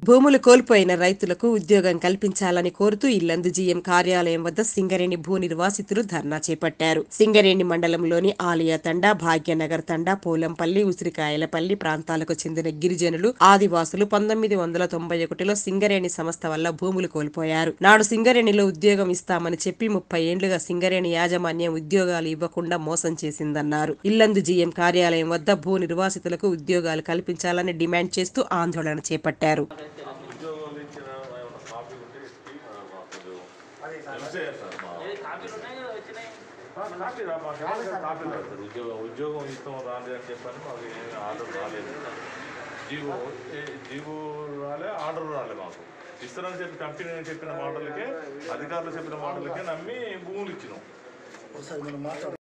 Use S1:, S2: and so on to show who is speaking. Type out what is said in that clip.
S1: భూములు కోల్పోయిన రైతులకు ఉద్యోగం కల్పించాలని కోరుతూ ఇల్లందు జీఎం కార్యాలయం వద్ద సింగరేణి భూ నిర్వాసితులు ధర్నా చేపట్టారు సింగరేణి మండలంలోని ఆలియా తండా భాగ్యనగర్ తండా పోలంపల్లి ఉసిరికాయలపల్లి ప్రాంతాలకు చెందిన గిరిజనులు ఆదివాసులు పంతొమ్మిది వందల తొంభై ఒకటిలో సింగరేణి సంస్థ వల్ల భూములు కోల్పోయారు నాడు సింగరేణిలో ఉద్యోగం ఇస్తామని చెప్పి ముప్పై ఏండ్లుగా సింగరేణి యాజమాన్యం ఉద్యోగాలు ఇవ్వకుండా మోసం చేసిందన్నారు ఇల్లందు జీఎం కార్యాలయం వద్ద భూ నిర్వాసితులకు ఉద్యోగాలు కల్పించాలని డిమాండ్ చేస్తూ ఆందోళన చేపట్టారు
S2: ఉద్యోగాలు ఇచ్చిన ఏమైనా కాపీ ఉంటే ఇచ్చి మాకు హెల్ప్ చేయాలి సార్ మా ఆ, కాపీ రా మాకు ఎవరికైనా కాపీ రాదు సార్ ఉద్యోగం ఉద్యోగం ఇస్తాం రాలేదు అని చెప్పని మాకు ఏమీ ఆర్డర్ రాలేదు జీవో ఏ- జీవో రాలే ఆర్డర్ రాలే మాకు ఇస్తారని చెప్పి కంపెనీ చెప్పిన మాటలకే అధికారులు చెప్పిన మాటలకే నమ్మి భూములు ఇచ్చినాం